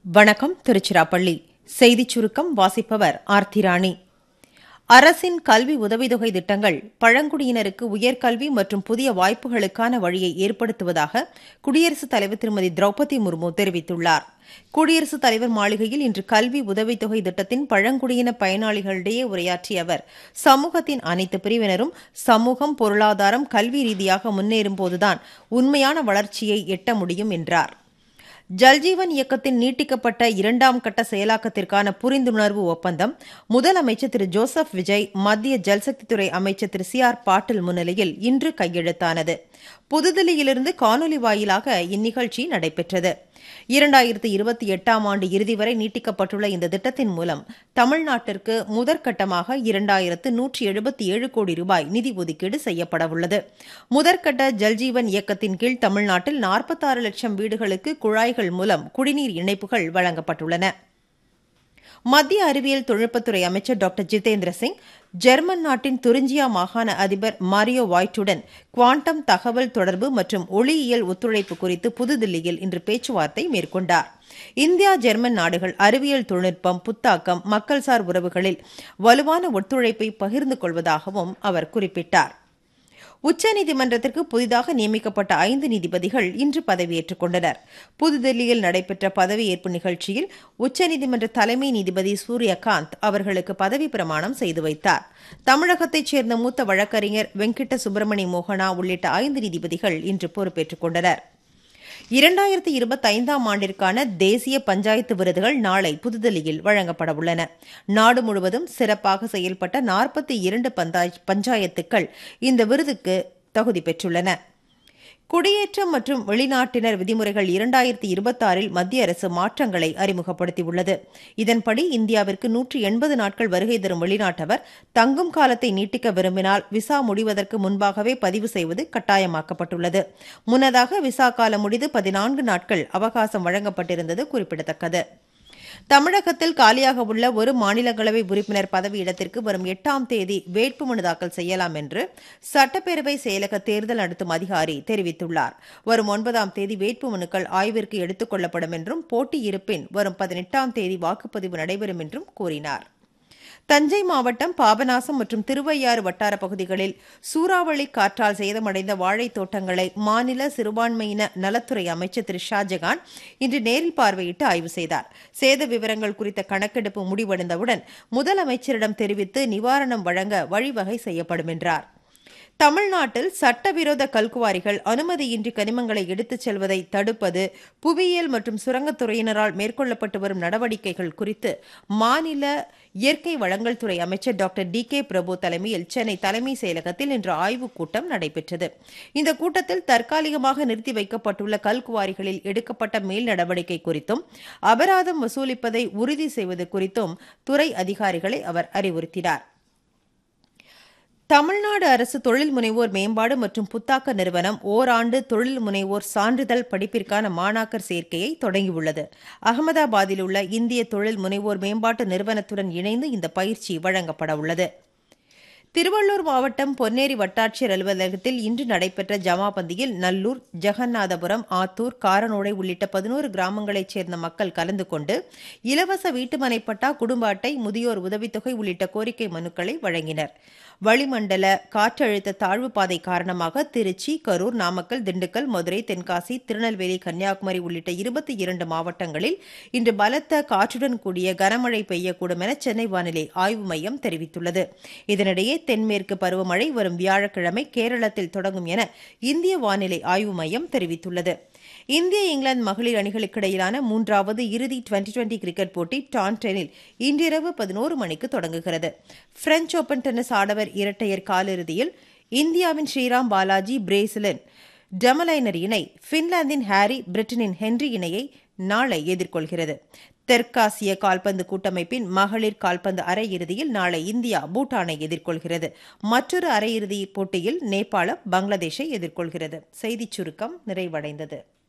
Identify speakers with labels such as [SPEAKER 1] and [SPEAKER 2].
[SPEAKER 1] வணக்கம் திருச்சிராப்பள்ளி செய்திச் சுருக்கம் வாசிப்பவர் ஆர்த்திராணி அரசின் கல்வி உதவித்தொகை திட்டங்கள் பழங்குடியினருக்கு உயர்கல்வி மற்றும் புதிய வாய்ப்புகளுக்கான வழியை ஏற்படுத்துவதாக குடியரசுத் தலைவர் திருமதி திரௌபதி முர்மு தெரிவித்துள்ளார் குடியரசுத் தலைவர் மாளிகையில் இன்று கல்வி உதவித்தொகை திட்டத்தின் பழங்குடியின பயனாளிகளிடையே உரையாற்றிய அவர் சமூகத்தின் அனைத்து பிரிவினரும் சமூகம் பொருளாதாரம் கல்வி ரீதியாக முன்னேறும்போதுதான் உண்மையான வளர்ச்சியை எட்ட முடியும் என்றார் ஜல்ஜீவன் இயக்கத்தின் நீட்டிக்கப்பட்ட இரண்டாம் கட்ட செயலாக்கத்திற்கான புரிந்துணர்வு ஒப்பந்தம் முதலமைச்சர் திரு ஜோசப் விஜய் மத்திய ஜல்சக்தித்துறை அமைச்சர் திரு சி ஆர் பாட்டில் முன்னிலையில் இன்று கையெழுத்தானது புதுதில்லியிலிருந்து காணொலி வாயிலாக இந்நிகழ்ச்சி நடைபெற்றது இரண்டாயிரத்து இருபத்தி எட்டாம் ஆண்டு இறுதி வரை நீட்டிக்கப்பட்டுள்ள இந்த திட்டத்தின் மூலம் தமிழ்நாட்டிற்கு முதற்கட்டமாக இரண்டாயிரத்து நூற்றி எழுபத்தி ஏழு கோடி ரூபாய் நிதி ஒதுக்கீடு செய்யப்படவுள்ளது முதற்கட்ட ஜல்ஜீவன் இயக்கத்தின் கீழ் தமிழ்நாட்டில் நாற்பத்தாறு லட்சம் வீடுகளுக்கு குழாய்கள் மூலம் குடிநீர் இணைப்புகள் வழங்கப்பட்டுள்ளன மத்திய அறிவியல் தொழில்நுட்பத்துறை அமைச்சர் டாக்டர் ஜிதேந்திர சிங் ஜெர்மன் நாட்டின் துரிஞ்சியா மாகாண அதிபர் மாரியோ வாய்ட்டுடன் குவாண்டம் தகவல் தொடர்பு மற்றும் ஒளியியல் ஒத்துழைப்பு குறித்து புதுதில்லியில் இன்று பேச்சுவார்த்தை மேற்கொண்டார் இந்தியா ஜெர்மன் நாடுகள் அறிவியல் தொழில்நுட்பம் புத்தாக்கம் மக்கள்சார் உறவுகளில் வலுவான ஒத்துழைப்பை பகிர்ந்து கொள்வதாகவும் அவர் குறிப்பிட்டார் உச்சநீதிமன்றத்திற்கு புதிதாக நியமிக்கப்பட்ட ஐந்து நீதிபதிகள் இன்று பதவியேற்றுக் கொண்டனர் புதுதில்லியில் நடைபெற்ற பதவியேற்பு நிகழ்ச்சியில் உச்சநீதிமன்ற தலைமை நீதிபதி சூரியகாந்த் அவர்களுக்கு பதவி பிரமாணம் செய்து வைத்தார் தமிழகத்தைச் சேர்ந்த மூத்த வழக்கறிஞர் வெங்கிட்ட சுப்பிரமணி மோகனா உள்ளிட்ட ஐந்து நீதிபதிகள் இன்று பொறுப்பேற்றுக் கொண்டனர் இரண்டாயிரத்தி இருபத்தி ஐந்தாம் ஆண்டிற்கான தேசிய பஞ்சாயத்து விருதுகள் நாளை புதுதில்லியில் வழங்கப்பட உள்ளன நாடு முழுவதும் சிறப்பாக செயல்பட்ட நாற்பத்தி இரண்டு பஞ்சாயத்துக்கள் இந்த விருதுக்கு தகுதி பெற்றுள்ளன குடியேற்றம் மற்றும் வெளிநாட்டினர் விதிமுறைகள் இரண்டாயிரத்தி இருபத்தாறில் மத்திய அரசு மாற்றங்களை அறிமுகப்படுத்தியுள்ளது இதன்படி இந்தியாவிற்கு நூற்றி எண்பது நாட்கள் வருகை தரும் வெளிநாட்டவர் தங்கும் காலத்தை நீட்டிக்க விரும்பினால் விசா முடிவதற்கு முன்பாகவே பதிவு செய்வது கட்டாயமாக்கப்பட்டுள்ளது முன்னதாக விசா காலம் முடிந்து பதினான்கு நாட்கள் அவகாசம் வழங்கப்பட்டிருந்தது குறிப்பிடத்தக்கது தமிழகத்தில் காலியாக உள்ள ஒரு மாநிலங்களவை உறுப்பினர் பதவியிடத்திற்கு வரும் எட்டாம் தேதி வேட்புமனு தாக்கல் செய்யலாம் என்று சட்டப்பேரவை செயலக தேர்தல் நடத்தும் அதிகாரி தெரிவித்துள்ளார் வரும் ஒன்பதாம் தேதி வேட்புமனுக்கள் ஆய்விற்கு எடுத்துக் கொள்ளப்படும் என்றும் போட்டி இருப்பின் வரும் பதினெட்டாம் தேதி வாக்குப்பதிவு நடைபெறும் என்றும் கூறினார் தஞ்சை மாவட்டம் பாபநாசம் மற்றும் திருவையாறு வட்டார பகுதிகளில் சூறாவளி காற்றால் சேதமடைந்த வாழைத் தோட்டங்களை மாநில சிறுபான்மையின நலத்துறை அமைச்சர் திரு ஷாஜகான் இன்று நேரில் பார்வையிட்டு ஆய்வு செய்தார் சேத விவரங்கள் குறித்த கணக்கெடுப்பு முடிவடைந்தவுடன் முதலமைச்சரிடம் தெரிவித்து நிவாரணம் வழங்க வழிவகை செய்யப்படும் என்றார் தமிழ்நாட்டில் சட்டவிரோத கல்குவாரிகள் அனுமதியின்றி கனிமங்களை எடுத்துச் செல்வதை தடுப்பது புவியியல் மற்றும் சுரங்கத்துறையினரால் மேற்கொள்ளப்பட்டு வரும் நடவடிக்கைகள் குறித்து மாநில இயற்கை வளங்கள் துறை அமைச்சர் டாக்டர் டி கே பிரபு தலைமையில் சென்னை தலைமை செயலகத்தில் இன்று ஆய்வுக் கூட்டம் நடைபெற்றது இந்த கூட்டத்தில் தற்காலிகமாக நிறுத்தி வைக்கப்பட்டுள்ள கல்குவாரிகளில் எடுக்கப்பட்ட மேல் நடவடிக்கை குறித்தும் அபராதம் வசூலிப்பதை உறுதி செய்வது குறித்தும் துறை அதிகாரிகளை அவர் அறிவுறுத்தினார் தமிழ்நாடு அரசு தொழில் முனைவோர் மேம்பாடு மற்றும் புத்தாக்க நிறுவனம் ஓராண்டு தொழில் முனைவோர் சான்றிதழ் படிப்பிற்கான மாணாக்கர் சேர்க்கையை தொடங்கியுள்ளது அகமதாபாத்தில் உள்ள இந்திய தொழில் முனைவோர் மேம்பாட்டு நிறுவனத்துடன் இணைந்து இந்த பயிற்சி வழங்கப்பட உள்ளது திருவள்ளூர் மாவட்டம் பொன்னேரி வட்டாட்சியர் அலுவலகத்தில் இன்று நடைபெற்ற ஜமாபந்தியில் நல்லூர் ஜெகநாதபுரம் ஆத்தூர் காரனோடை உள்ளிட்ட பதினோரு கிராமங்களைச் சேர்ந்த மக்கள் கலந்து கொண்டு இலவச வீட்டுமனை பட்டா குடும்ப அட்டை முதியோர் உதவித்தொகை உள்ளிட்ட கோரிக்கை மனுக்களை வழங்கினர் வளிமண்டல காற்றழுத்த தாழ்வு பாதை காரணமாக திருச்சி கரூர் நாமக்கல் திண்டுக்கல் மதுரை தென்காசி திருநெல்வேலி கன்னியாகுமரி உள்ளிட்ட இருபத்தி இரண்டு மாவட்டங்களில் இன்று பலத்த காற்றுடன் கூடிய கனமழை பெய்யக்கூடும் என சென்னை வானிலை ஆய்வு மையம் தெரிவித்துள்ளது இதனிடையே தென்மேற்கு பருவமழை வரும் வியாழக்கிழமை கேரளத்தில் தொடங்கும் என இந்திய வானிலை ஆய்வு மையம் தெரிவித்துள்ளது இந்திய இங்கிலாந்து மகளிர் அணிகளுக்கிடையிலான மூன்றாவது இறுதி டுவெண்டி டுவெண்டி கிரிக்கெட் போட்டி டான்டனில் இன்றிரவு பதினோரு மணிக்கு தொடங்குகிறது பிரெஞ்ச் ஓபன் டென்னிஸ் ஆடவர் இரட்டையர் காலிறுதியில் இந்தியாவின் ஸ்ரீராம் பாலாஜி பிரேசிலின் டெமலைனர் இணை பின்லாந்தின் ஹாரி பிரிட்டனின் ஹென்றி இணையை நாளை எதிர்கொள்கிறது தெற்காசிய கால்பந்து கூட்டமைப்பின் மகளிர் கால்பந்து அரையிறுதியில் நாளை இந்தியா பூட்டானை எதிர்கொள்கிறது மற்றொரு அரையிறுதி போட்டியில் நேபாளம் பங்களாதேஷை எதிர்கொள்கிறது செய்திச் சுருக்கம் நிறைவடைந்தது